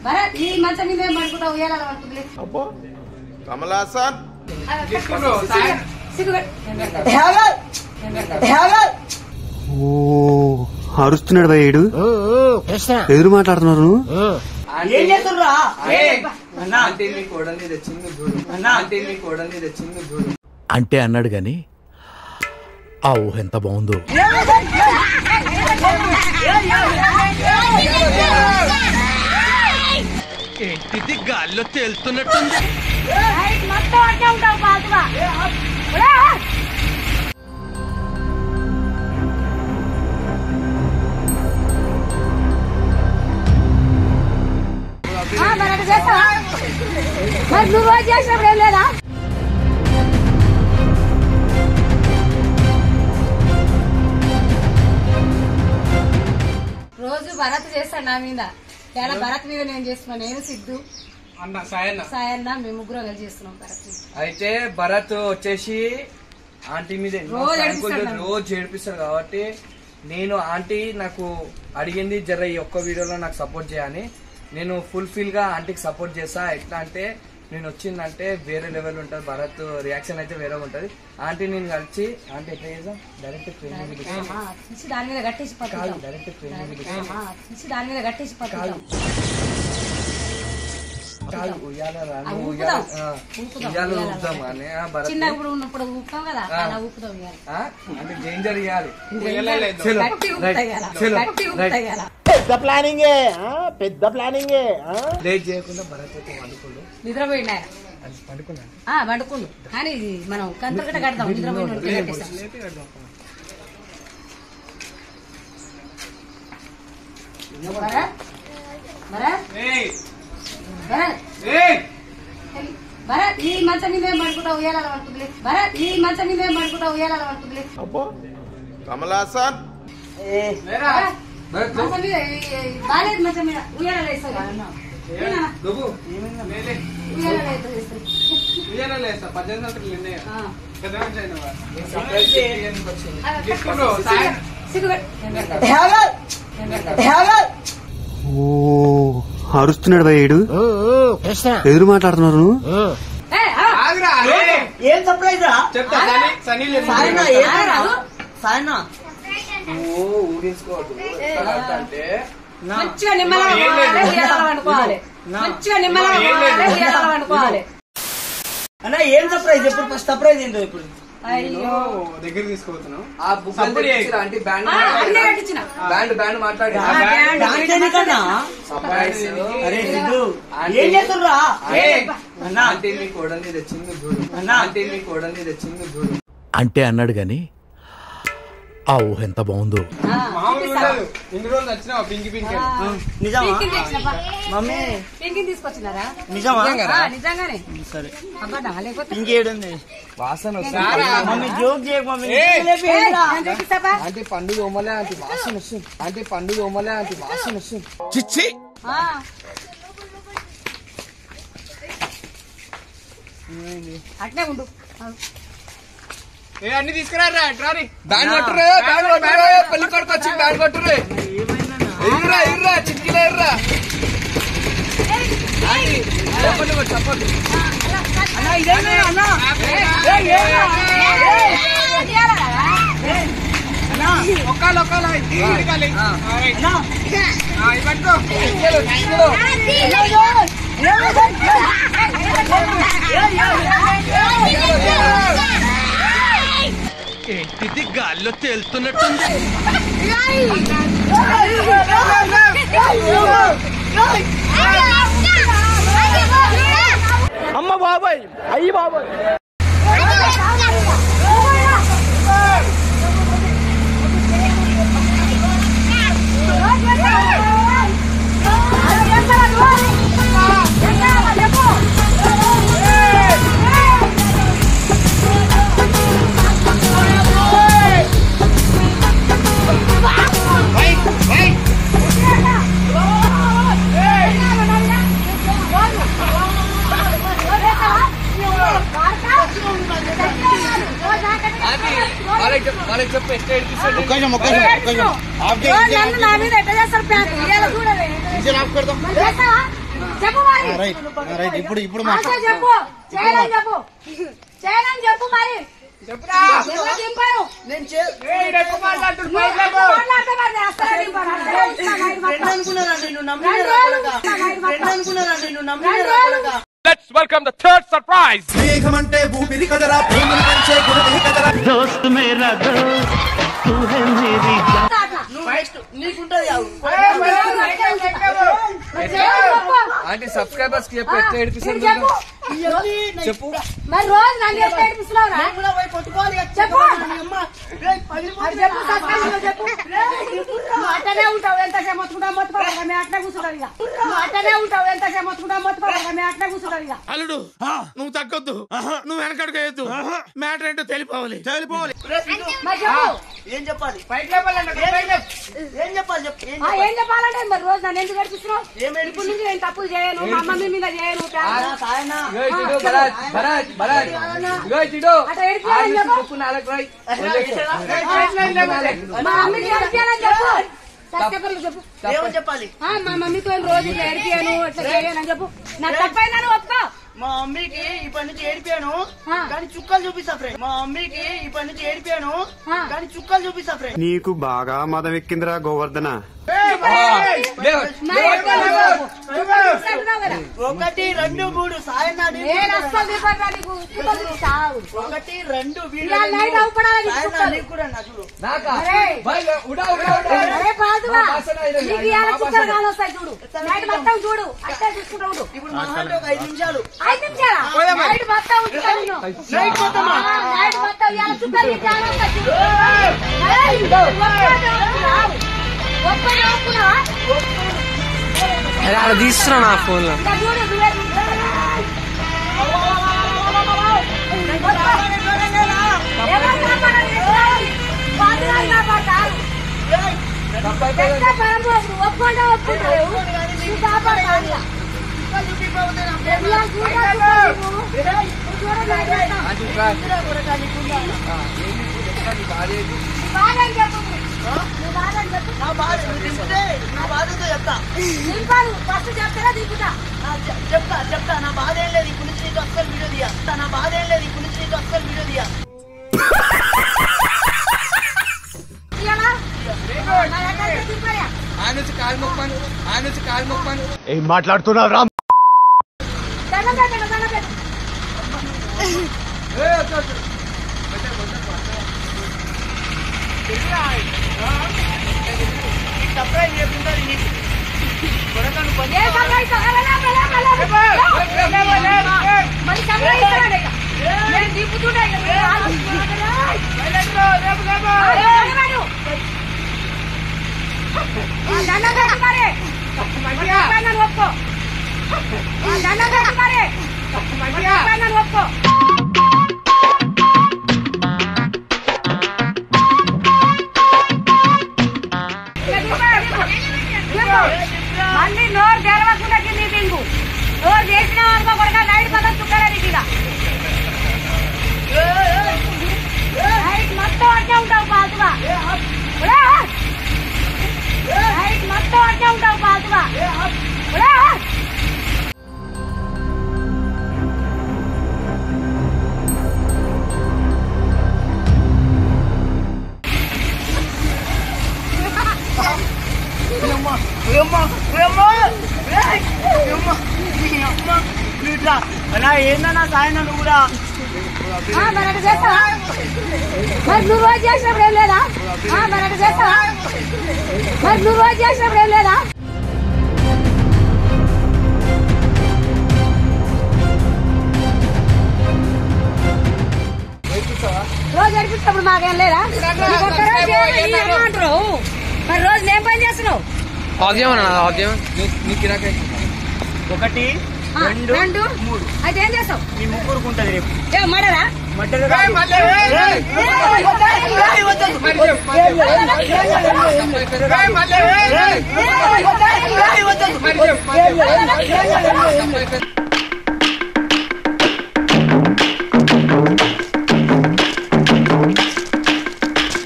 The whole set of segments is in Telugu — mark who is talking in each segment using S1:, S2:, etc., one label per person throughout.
S1: భరత్ ఈ మంచం మీద పడుకుంటా ఉయ్యాల పడుతుంది
S2: అబ్బో కమలాసన్
S3: ఓ అరుస్తున్నాడు భయ్యుడు ఎదురు మాట్లాడుతున్నారు నువ్వు
S4: ఏం చేస్తుండ్రా
S5: అంటే మీ కోడల్ని తెచ్చింది చూడు అంటే మీ కోడల్ని తెచ్చింది చూడు
S6: అంటే అన్నాడు గాని ఆ ఊహ ఎంత బాగుందో ఏంటిది గాల్లో తేలుతున్నట్టుంది
S1: మొత్తం అట్టే ఉంటావు పాతుగా భరత్ చేస్తావా మరి నువ్వు రోజు చేసినప్పుడు ఏం లేదా రోజు భరత్ చేస్తాడు నా మీద ఇలా భరత్ మీద నేను చేస్తున్నాను నేను సిద్ధు
S5: అన్న సాయన్న
S1: సాయన్న మేము ముగ్గురు కలిసి చేస్తున్నాం భరత్ మీద.
S5: అయితే భరత్ వచ్చేసి ఆంటీ మీద ఎన్నో
S1: రోజు
S5: ప్రాంకులు
S1: ఏడిపిస్తాడు నన్ను.
S5: రోజు ఏడిపిస్తాడు కాబట్టి నేను ఆంటీ నాకు అడిగింది జర ఈ ఒక్క వీడియోలో నాకు సపోర్ట్ చేయని నేను ఫుల్ఫిల్ గా ఆంటీకి సపోర్ట్ చేస్తా ఎట్లా అంటే నేను వచ్చిందంటే వేరే లెవెల్ ఉంటుంది భరత్ రియాక్షన్ అయితే వేరే ఉంటది ఆంటీ నేను కలిసి ఆంటీ ఎట్లా చేద్దాం డైరెక్ట్ ట్రైనింగ్ పిలిచి
S1: ఆ, తీసి దాని మీద కట్టేసి
S5: కాదు
S1: పట్టుకుంటాం
S5: డైరెక్ట్ ట్రైనింగ్ పిలిచి
S1: ఆ, తీసి దాని మీద కట్టేసి పట్టుకుంటాం
S5: కాదు ఉయ్యాల రా,
S1: ఆ,
S5: నువ్వు
S1: ఊపుదాం.
S5: ఉయ్యాల ఆ,
S1: ఊపుదాం,
S5: ఉయ్యాల
S1: ఉయ్యాల
S5: ఊపుదాం అని ఆ, భరత్
S1: చిన్నప్పుడు ఉన్నప్పుడు ఊపుతాం కదా
S5: ఆ.
S1: అలా ఊపుతాం ఇవాళ
S5: ఆ? అంటే డేంజర్ ఇవ్వాలి
S1: గట్టి ఊపుతాయి కదా గట్టి ఊపుతాయి కదా
S4: పెద్ద ప్లానింగే ఆ? పెద్ద ప్లానింగే ఆ?
S5: లేట్ చేయకుండా భరత్ అయితే వండుకోడు
S1: నిద్రపోయిండు ఆయన
S5: అది పండుకున్నాను
S1: ఆ వండుకుండు కానీ ఇది మనం కంతకట కడతాం నిద్రపోయిన వాడికి కట్టేస్తాం. భరత్ భరత్ భరత్ భరత్ ఈ మంచం మీద పడుకుంటా ఉయ్యాల పడుతుంది భరత్ ఈ మంచం మీద పడుకుంటా ఉయ్యాల పడుతుంది
S2: అబ్బో కమలాసన్
S4: ఏ,
S1: భరత్, మంచం మీద ఈ- ఈ బాలేదు మంచం మీద ఉయ్యాల వేస్తావు ఉయ్యాల వేస్తావు ఆ. ఆ, సిగ్గు- సిగ్గు పెట్టు.
S3: ఓ అరుస్తున్నాడు భయ్యుడు ఎదురు మాట్లాడుతున్నారు నువ్వు
S1: ఏయ్, ఆ,
S4: ఏం సర్ప్రైజ్ రా సాయన ఏం
S1: ఆ, రాదు.
S4: సాయన
S5: ఓ ఊరించుకోవద్దు అంటే
S1: మంచిగా నిమ్మలంగా పోవాలి, ఉయ్యాలలో వండుకోవాలి మంచిగా నిమ్మలంగా పోవాలి, ఉయ్యాలలో వండుకోవాలి
S4: అన్న ఏం సర్ప్రైజ్ ఇప్పుడు ఫస్ట్ సర్ప్రైజ్ ఏంటో ఇప్పుడు
S1: అయ్యో
S5: ఆ బుక్ అంటే బ్యాండ్
S1: ఆ, అన్నీ కట్టించిన
S5: బ్యాండ్ బ్యాండ్ మాట్లాడి
S1: ఆ, బ్యాండ్
S4: దానికి ఎందుకన్నా
S5: సర్ప్రైజ్
S4: అరే సిద్ధు ఏం చేస్తుండ్రా అన్న
S5: అంటే మీ కోడల్ని తెచ్చింది చూడు
S4: అన్న.
S5: అంటే మీ కోడల్ని తెచ్చింది చూడు
S6: అంటే అన్నాడు గాని ఆ ఊహ ఎంత బాగుందో
S1: ఆ, చూపిస్తా.
S5: ఇన్ని రోజులు వచ్చినావా పింకి పింకి
S1: ఆ,
S4: నిజమా
S1: పింకిని తెచ్చినప్పా.
S4: మమ్మీ
S1: పింకిని తీసుకొచ్చినారా
S4: నిజమా
S1: ఆ, నిజంగానే
S4: సరే
S1: అబ్బా లేకపోతే
S4: ఇంకేడుంది
S5: వాసన వస్తుంది
S4: మమ్మీ జోక్ చేయకు మమ్మీ
S1: ఏయ్, నేను చూపిస్తాపా?
S5: అంటే పండుగ ఓమలే అంటే వాసన వస్తుంది అంటే పండుగ ఓమలే అంటే వాసన వస్తుంది
S1: ఆ. అట్నే ఉండు ఆ.
S5: అన్ని తీసుకురారా బ్యాండ్ కొట్టురే బ్యాండ్ కొట్టురే పెళ్లి కొడుకు వచ్చి బ్యాండ్ కొట్టురే ఎర్రా ఎర్రా చిక్కిల ఎర్రా చెప్పండి మరి, చెప్పండి ఒక్కలు ఒక్కలు
S6: ఏంటిది గాల్లో తేలుతున్నట్టుంది
S4: అమ్మ బాబాయ్ అయ్యి బాబాయ్
S5: వాళ్ళకి చెప్పు వాళ్ళకి చెప్పు ఎట్లా ఏడిపిస్తాడు
S1: నన్ను నా మీద ఎట్లా చేస్తారు ప్యాంట్ ఇవాళ చూడవే మళ్ళీ చేస్తావా? చెప్పు మరి
S4: రైట్ రైట్ ఇప్పుడు ఇప్పుడు
S1: ఆన్సర్ చెప్పు చేయలేని చెప్పు చేయలేని చెప్పు మరి ఎవరు దింపరు?
S4: నేను చే-
S1: ఎక్కువ మాట్లాడితే మరి నేను అస్సలే దింపను. అస్సలే దింపను. నైట్
S4: ఫ్రెండ్
S1: మొత్తం.
S4: అనుకున్నానండి నువ్వు
S1: రెండు
S4: నమ్మిన
S1: రోజులు
S4: కొడకా.
S1: నైట్ మొత్తం.
S4: ఫ్రెండ్ అనుకున్నానండి నువ్వు నమ్మిన
S1: రెండు రోజులు.
S4: కొడకా.
S7: Let's welcome the third surprise.
S8: మేఘమంటే ఊపిరి కదరా ప్రేమను పంచే గుణమే కదరా
S1: అట్లా.
S4: నువ్వు నెక్స్ట్ నీకుంటది ఆగు.
S1: మరి చేయలేని చెప్పు.
S5: ఆంటీ సబ్స్క్రైబర్స్ కి చెప్పు ఎట్లా
S1: మీరు
S5: ఏడిపిస్తుంది
S1: చెప్పు
S4: ఇవన్నీ నేను
S5: చెప్పు
S1: మరి రోజు నన్ను ఎట్లా ఏడిపిస్తున్నావురా?
S4: నేను కూడా పోయి కొట్టుకోవాలి కదా.
S1: చెప్పు.
S4: నీ అమ్మ, రేయ్, పగిలిపోతుంది.
S1: అది చెప్పు సత్కారంలో చెప్పు నువ్వు అట్టనే ఉంటావు ఎంతసేపు మొత్తుకుంటావు మొత్తుకోవాలి మేము అట్లే కూర్చుంటాం ఇక నువ్వు అట్టనే ఉంటావు ఎంతసేపు మొత్తుకుంటావు మొత్తుకోవాలి మేము అట్లే కూర్చుంటాం ఇక
S7: అల్లుడు నువ్వు తగ్గొద్దు నువ్వు వెనకడుగు వేయొద్దు మ్యాటర్ ఏంటో తెలిపోవాలి
S8: తెలిపోవాలి
S4: రేయ్, ఇటు.
S1: మరి చెప్పు
S4: ఏం చెప్పాలి
S5: పైకి లేపాలంట, పైకి లేపు.
S4: ఏం చెప్పాలి చెప్పు ఏం
S1: ఆ,
S4: చెప్పాలి?
S1: ఏం చెప్పాలంటే మరి రోజు నన్ను ఎందుకు ఏడిపిస్తున్నావు
S4: ఏం ఏడిపిస్తున్నావు?
S1: ఇప్పుడు నుంచి నేను తప్పులు చేయను మా మమ్మీ మీద చేయను
S4: నా సాయన
S5: ఇగో ఈ చిడు, భరత్, భరత్, భరత్. ఇగో ఈ చిడు.
S1: అట్లా ఏడిపియాలని
S5: ఆర్మీ
S1: చెప్పు.
S5: చెప్పు నాలుగు రాయ్.
S1: మా మమ్మీకి ఏడిపియాలని చెప్పు సత్యపరులు చెప్పు
S4: ఏమని చెప్పాలి
S1: ఆ, మా మమ్మీతో ఏం రోజు ఇట్లా ఏడిపియాను ఇట్లా చేయను చెప్పు నాకు తప్పైందని ఒప్పుకో
S4: మా మమ్మీకి ఈ పని నుంచి ఏడిపాను
S1: ఆ.
S4: కానీ చుక్కలు చూపిస్తా ఫ్రెండ్ మా మమ్మీకి ఈ పని నుంచి ఏడిపాను
S1: ఆ.
S4: కానీ చుక్కలు చూపిస్తా ఫ్రెండ్
S3: నీకు బాగా మదం ఎక్కిందిరా గోవర్ధన
S5: లేవు.
S1: నా ఎక్కడ చెప్పు. చెప్తున్నావు కదా.
S4: ఒకటి రెండు మూడు సాయన
S1: నేను అస్సలు దిగబడ్డా నీకు చుక్కలు చూస్తావు.
S4: ఒకటి రెండు వీడియో
S1: ఇవాళ నైట్ అవుపడాలి నీకు
S4: సాయన
S1: చుక్కలు.
S4: నీకు కూడా నా చూడు
S5: నాకా?
S1: అరే.
S5: బై, ఉడా, ఉడా, ఉడా.
S1: అరే పాదువా
S5: మా భాషలో ఇది
S1: నీకు
S5: లేదు.
S1: ఇవాళ
S5: మా
S1: చుక్కలు
S5: భాషలో.
S1: కానొస్తాయి చూడు నైట్ మొత్తం చూడు అట్టే చూసుకుంటా ఉండు
S4: ఇప్పుడు మా అంటే ఒక ఐదు నిమిషాలు
S1: ఐదు నిమిషాలా నైట్ మొత్తం ఉంచుతా నిన్ను.
S4: నైట్ మొత్తమా?
S1: ఆ, నైట్ మొత్తం ఇవాళ చుక్కలు నీకు కానొస్తాయి చూడు ఏయ్, ఒక్కటే ఒప్పుకున్నావా? ఒక్కటే ఒప్పుకున్నావా?
S5: అక్కడ తీస్తున్నా నా ఫోన్ లో
S1: ఇంకా చూడు నువ్వే చూడు. ఎవరు కాపాడాలి? పాదురాలు కాపాడతారు. ఎక్కడ పరమోసు? ఒప్పుకుంటా ఒప్పుకుంటలేవు. నువ్వు కాపాడతావు ఇక. ఎలా చూడాలి నువ్వు? నువ్వు చూడలేదు కదా.
S5: ఆంటీ రా. ఆ, ఏంది ఇప్పుడు ఎట్లా నీ బాధ ఏంటి?
S1: నీ బాధ అని చెప్పు నీ బాధ అని చెప్పు
S4: నా బాధ నువ్వు దింపితే నా బాధతో చెప్తా
S1: దింపాను ఫస్ట్ చెప్తారా దింపుతా
S4: నా చె- చెప్తా చెప్తా నా బాధ ఏం లేదు ఇప్పుడు నుంచి నీకు అస్సలు వీడియో తీయ నా బాధ ఏం లేదు ఇప్పుడు నుంచి నీకు అస్సలు వీడియో తీయ
S1: ఇయ్యాలా? నా దగ్గర దింపాయా?
S5: ఆ నుంచి కాలు మొక్కను ఆ నుంచి కాలు మొక్కను
S8: ఏం మాట్లాడుతున్నావు రా
S1: దండం పెట్టండి, దండం పెట్టండి.
S4: సర్ప్రైజ్ చెప్తుంటారు నీకు
S1: ఏ సర్ప్రైజ్? ఎలా, ఎలా, ఎలా, ఎలా? మరి సర్ప్రైజ్ ఇస్తానండి ఇక. నేను దింపుతుండే ఇక. మీరు ఆలోచించుకోవాలి. ఆ, దండం పెట్టు. ఆ, దండం పెట్టు మరి. మరి చెప్పాను ఒప్పుకో. ఆ, దండం పెట్టు మరి. మరి చెప్పాను ఒప్పుకో. ఇక దింపు, దింపు. దింపు. మళ్ళీ నోరు తెరవకుండా కింద దింపు నోరు చేసిన అనుకో కొడక నైట్ మొత్తం చుక్కలే నీకు ఇక నైట్ మొత్తం అట్టే ఉంటావు పాతుగా నైట్ మొత్తం అట్టే ఉంటావు పాతుగా
S4: అలా ఏందన్నా సాయన నువ్వు కూడా
S1: మరి అటు చేస్తావా మరి నువ్వు రోజు చేసినప్పుడు ఏం లేదా ఆ, మరి అటు చేస్తావా మరి నువ్వు రోజు చేసినప్పుడు ఏం లేదా రోజు నడిపించినప్పుడు మాకేం లేదా నీకు ఒక్క రోజు చేయాలి, నీ అమ్మ అంటున్నావు మరి రోజు నేను పని చేస్తున్నావు
S5: నీ గిరాకీ
S4: ఒకటి
S1: ఆ, రెండు మూడు అయితే ఏం చేస్తావు
S4: నీ ముగ్గురుకు ఉంటది రేపు
S1: ఏ మడరా
S4: మధ్యలో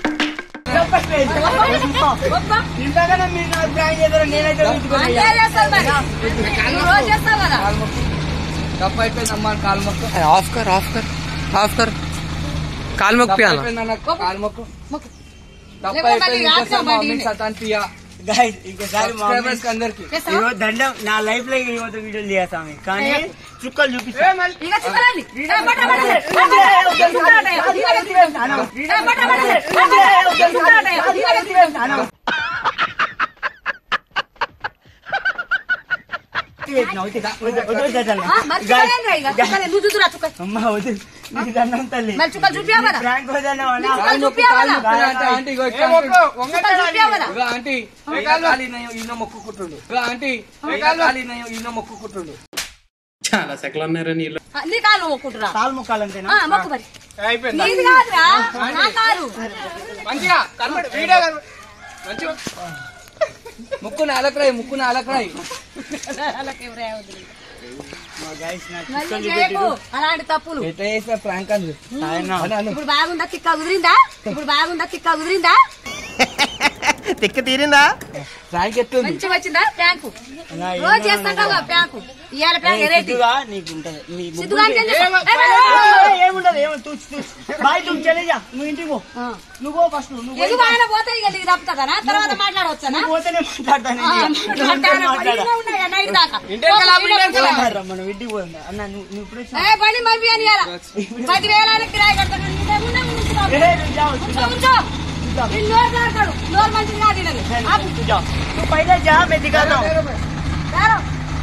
S4: ఇంతగానే మీరు నాకు ప్రాంక్ చేశారు నేనైతే
S1: అంతే చేస్తావు నువ్వు రోజు చేస్తావు కదా
S5: కాలు మొక్కు తప్పు అయిపోయిందమ్మా కాలు మొక్కు
S9: ఆఫ్ కర్ ఆఫ్ కర్ ఆఫ్ కర్ కాలు మొక్కు
S5: తప్పు
S9: పియానా
S5: అయిపోయిందన్న కాలు మొక్కు
S1: మొక్కు.
S5: తప్పు
S1: లేకపోతే
S5: అయిపోయింది
S1: మళ్ళీ
S5: ఇంకోసారి మా
S1: రాత్రి
S5: మమ్మీని సతాన్ పియా
S10: గైస్ ఇంకోసారి మా
S5: సబ్స్క్రైబర్స్ అందరికి
S1: చేస్తావా?
S10: ఇదిగో దండం నా లైఫ్ లో ఇవ్వదు వీడియోలు చేస్తాము కానీ చుక్కలు చూపిస్తా
S1: ఇక చిక్కలండి. ఏ, బట్ట బట్ట. ఏ, బట్ట బట్ట. చిక్కలంటాయా? ఇలాగ చిక్కలంటాయా? ఏ, బట్ట బట్ట. ఏ, బట్ట బట్ట. చిక్కలంటాయా? ఇలాగ చిక్కలంటాయా? ఆ, మరి చిక్కలేంద్రా ఇక. చిక్కలే. నువ్వు చూస్తురా చుక్క.
S10: అమ్మ వద్దు నీకు దండం తల్లి
S1: మరి చుక్కలు చూపియావు కదా
S10: ప్రాంక్ వదనం అన్నా.
S1: చుక్కలు
S5: కాలు మొక్కు
S1: చూపియావు
S5: కాలు
S1: కదా
S5: మొక్కు అంటే ఆంటీ ఇగో ఇట్లా
S1: చుక్కలు చూపియావు కదా
S5: ఇగో ఆంటీ ఈ కాలు ఈయన- ఈయన మొక్కుకుంటుండు ఇగో ఆంటీ ఈ కాలు ఈయన- ఈయన మొక్కుకుంటుండు
S9: చాలా సెకలు ఉన్నారా నీళ్ళు
S1: ఆ, నీ కాలు మొక్కుంటురా
S10: కాలు మొక్కాలంతేనా
S1: ఆ, మొక్కు మరి
S5: అయిపోయింది
S1: నీది కాదురా నా కాలు
S5: మంచిగా కనబడి వీడియో కనబడి మంచిగా ముక్కు నాలకరాయి ముక్కు నాలకరాయి
S10: మా గైస్ నా
S1: మళ్ళీ చేయకు అలాంటి తప్పులు
S5: ఎట్లా చేసిన ప్రాంక్ అని
S10: ఆయన
S5: అని అను
S1: ఇప్పుడు బాగుందా తిక్క కుదిరిందా ఇప్పుడు బాగుందా తిక్క కుదిరిందా
S10: తిక్క తీరిందా
S5: ప్రాంక్ ఎట్లుంది
S1: మంచి వచ్చిందా ప్యాంకు రోజు చేస్తుంటావు ప్యాంకు ఇవాళ ప్యాంక్ ఎరేటి
S10: సిద్ధుగా నీకు ఉంటది మీ
S1: సిద్ధుగా అంటే ఏం చేస్తావు? ఏ,
S10: ఏ, ఏముండదు ఏమో తూచి తూచి బాయ్ నువ్వు చలేజా నువ్వు ఇంటికి పో
S1: ఆ.
S10: నువ్వు పో ఫస్ట్ నువ్వు పోయి
S1: ఎదుగు ఆయన పోతే ఇక నీకు తప్పుతుందా తర్వాత మాట్లాడవచ్చానా
S10: నువ్వు పోతేనే మాట్లాడతాను
S1: ఆ,
S10: ఇంటికి.
S1: మాట్లాడాలి.
S10: మాట్లాడా.
S1: పడినే ఉన్నాయా నైట్ దాకా
S5: ఇంటికి వెళ్ళా,
S1: ఓ, వీడియో
S5: ఇంటికి వెళ్ళా.
S1: తీయాలి.
S10: రా, మనం ఇంటికి పోయిందా అన్న నువ్వు నువ్వు ఇప్పుడు వచ్చినావు.
S1: ఏ బండి పంపి అని ఇవ్వాలా పదివేల ఆయన కిరాయి కడతాడు ఉండే, ఉండే, ఉంచుతావు.
S10: ఏ, నువ్వు జావు,
S1: ఉంచో, ఉంచో. ఈ నోరు జారుతాడు. నోరు మంచిది కాదు ఈయనది. ఆపు.
S10: तू जाओ तू पहले जा मैं दिखाता हूँ
S1: జారు.